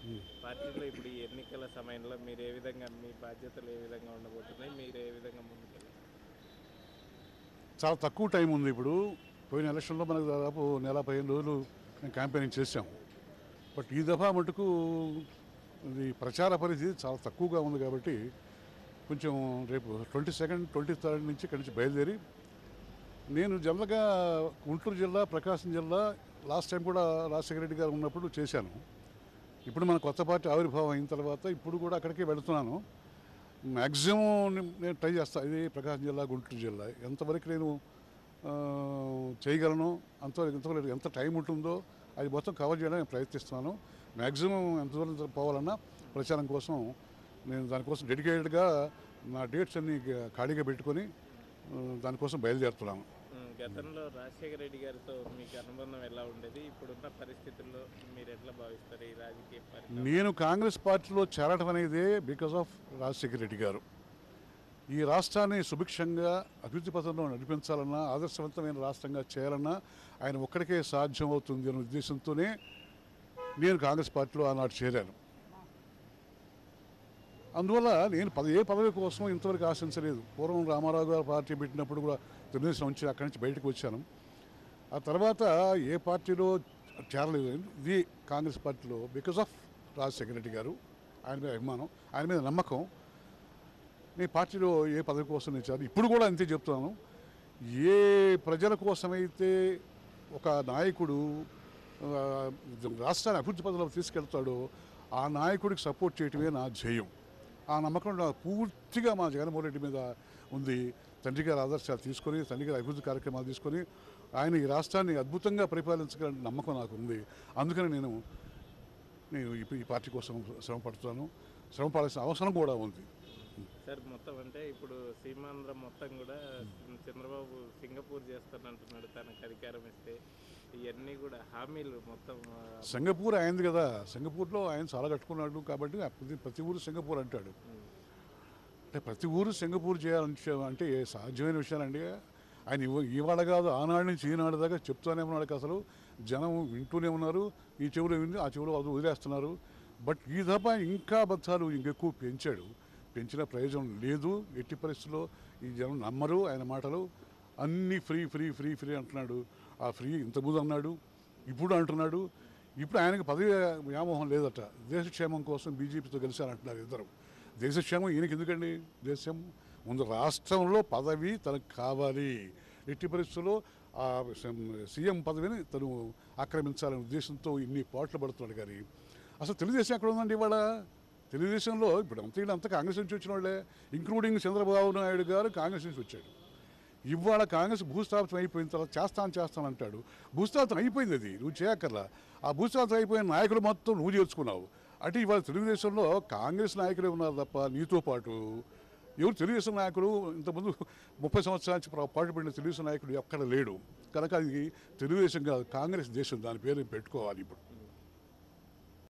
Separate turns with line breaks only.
పార్టీలో ఇప్పుడు ఈ ఎన్నికల సమయంలో మీరు ఏ విధంగా మీ బాధ్యతలు ఏ విధంగా ఉండబోతున్నాయి మీరు ఏ విధంగా ముందుకెళ్ళారు
చాలా తక్కువ టైం ఉంది ఇప్పుడు పోయిన ఎలక్షన్లో మనకు దాదాపు నెల పదిహేను రోజులు మేము క్యాంపెయినింగ్ చేసాం బట్ ఈ దఫా మటుకు ఇది ప్రచార పరిధి చాలా తక్కువగా ఉంది కాబట్టి కొంచెం రేపు ట్వంటీ సెకండ్ ట్వంటీ థర్డ్ నుంచి ఇక్కడి నుంచి బయలుదేరి నేను జనరల్గా గుంటూరు జిల్లా ప్రకాశం జిల్లా లాస్ట్ టైం కూడా రాజశేఖర రెడ్డి గారు ఉన్నప్పుడు చేశాను ఇప్పుడు మన కొత్త పార్టీ ఆవిర్భావం అయిన తర్వాత ఇప్పుడు కూడా అక్కడికి వెళుతున్నాను మ్యాక్సిమం నేను ట్రై చేస్తాను ఇది ప్రకాశం జిల్లా గుంటూరు జిల్లా ఎంతవరకు నేను ఆ, చేయగలను అంతవరకు ఎంతవరకు ఎంత టైం ఉంటుందో అది మొత్తం కవర్ చేయడానికి ప్రయత్నిస్తున్నాను మ్యాక్సిమం ఎంత దూరం పోవాలన్నా ప్రచారం కోసం నేను దానికోసం డెడికేటెడ్గా నా డేట్స్ అన్ని ఖాళీగా పెట్టుకొని ఆ, దానికోసం బయలుదేరుతున్నాను
ఉమ్, గతంలో రాజశేఖర రెడ్డి గారితో మీకు అనుబంధం ఎలా ఉండేది ఇప్పుడున్న పరిస్థితుల్లో మీరు ఎట్లా భావిస్తారు ఈ రాజకీయ పరిణామం
నేను కాంగ్రెస్ పార్టీలో చేరడం అనేదే బికాస్ ఆఫ్ రాజశేఖర రెడ్డి గారు ఈ రాష్ట్రాన్ని సుభిక్షంగా అభివృద్ధి పథంలో నడిపించాలన్నా ఆదర్శవంతమైన రాష్ట్రంగా చేయాలన్నా ఆయన ఒక్కడికే సాధ్యం అవుతుంది అనే ఉద్దేశంతోనే నేను కాంగ్రెస్ పార్టీలో ఆనాడు చేరాను అందువల్ల నేను పద ఏ పదవి కోసం ఇంతవరకు ఆశించలేదు పూర్వం రామారావు గారు పార్టీ పెట్టినప్పుడు కూడా తెలుగుదేశం నుంచి అక్కడి నుంచి బయటకు వచ్చాను ఆ తర్వాత ఏ పార్టీలో చేరలేదు ఇది కాంగ్రెస్ పార్టీలో బికాస్ ఆఫ్ రాజశేఖర రెడ్డి గారు ఆయన మీద అభిమానం ఆయన మీద నమ్మకం నేను పార్టీలో ఏ పదవి కోసం నేను చేరాను ఇప్పుడు కూడా అంతే చెప్తున్నాను ఏ ప్రజల కోసమైతే ఒక నాయకుడు ఆ, రాష్ట్రాన్ని అభివృద్ధి పదంలో తీసుకెళ్తాడో ఆ నాయకుడికి సపోర్ట్ చేయటమే నా ధ్యేయం ఆ నమ్మకం నాకు పూర్తిగా మా జగన్మోహన్ రెడ్డి మీద ఉంది తండ్రి గారి ఆదర్శాలు తీసుకొని తండ్రి గారి అభివృద్ధి కార్యక్రమాలు తీసుకొని ఆయన ఈ రాష్ట్రాన్ని అద్భుతంగా పరిపాలించగల నమ్మకం నాకు ఉంది అందుకని నేను నేను ఈ ఈ పార్టీ కోసం శ్రమ పడుతున్నాను శ్రమ పడాల్సిన అవసరం కూడా ఉంది
సార్ మొత్తం అంటే ఇప్పుడు సీమాంధ్ర మొత్తం కూడా చంద్రబాబు సింగపూర్ చేస్తానంటున్నాడు తనకు అధికారం ఇస్తే ఇవన్నీ కూడా హామీలు మొత్తం ఆ,
సింగపూర్ అయింది కదా సింగపూర్లో ఆయన చాలా కట్టుకున్నాడు కాబట్టి ప్రతి ప్రతి ఊరు సింగపూర్ అంటాడు అంటే ప్రతి ఊరు సింగపూర్ చేయాలని అంటే ఏ సాధ్యమైన విషయాలండి ఆయన ఇవ ఇవాళ కాదు ఆనాడు నుంచి ఈనాడు దాకా చెప్తూనే ఉన్నాడు అసలు జనం వింటూనే ఉన్నారు ఈ చెవులు విని ఆ చెవులు అది వదిలేస్తున్నారు బట్ ఈ దఫా ఇంకా అబద్ధాలు ఇంకెక్కువ పెంచాడు పెంచిన ప్రయోజనం లేదు ఎట్టి పరిస్థితుల్లో ఈ జనం నమ్మరు ఆయన మాటలు అన్నీ ఫ్రీ ఫ్రీ ఫ్రీ ఫ్రీ అంటున్నాడు ఆ ఫ్రీ ఇంతకుముందు అన్నాడు ఇప్పుడు అంటున్నాడు ఇప్పుడు ఆయనకు పదవి వ్యామోహం లేదట దేశక్షేమం కోసం బీజేపీతో గెలిచారంటున్నారు ఇద్దరు దేశక్షేమం ఈయనకి ఎందుకండి దేశం ముందు రాష్ట్రంలో పదవి తనకు కావాలి ఎట్టి పరిస్థితుల్లో ఆ సీఎం పదవిని తను ఆక్రమించాలనే ఉద్దేశంతో ఇన్ని పాటలు పడుతున్నాడు కానీ అసలు తెలుగుదేశం ఎక్కడ ఉందండి ఇవాళ తెలుగుదేశంలో ఇప్పుడు అంత వీళ్ళంతా కాంగ్రెస్ నుంచి వచ్చిన వాళ్ళే ఇంక్లూడింగ్ చంద్రబాబు నాయుడు గారు కాంగ్రెస్ నుంచి వచ్చాడు ఇవాళ కాంగ్రెస్ భూస్థాపితం అయిపోయిన తర్వాత చేస్తాను చేస్తాను అంటాడు భూస్థాపితం అయిపోయింది అది నువ్వు చేయక్కర్లా ఆ భూస్థాపితం అయిపోయిన నాయకులు మొత్తం నువ్వు చేర్చుకున్నావు అంటే ఇవాళ తెలుగుదేశంలో కాంగ్రెస్ నాయకులే ఉన్నారు తప్ప నీతో పాటు ఎవరు తెలుగుదేశం నాయకులు ఇంతకుముందు ముప్పై సంవత్సరాల నుంచి పా- పాటుపడిన తెలుగుదేశం నాయకుడు ఎక్కడ లేడు కనుక అది తెలుగుదేశం కాదు కాంగ్రెస్ దేశం దాని పేరు పెట్టుకోవాలి ఇప్పుడు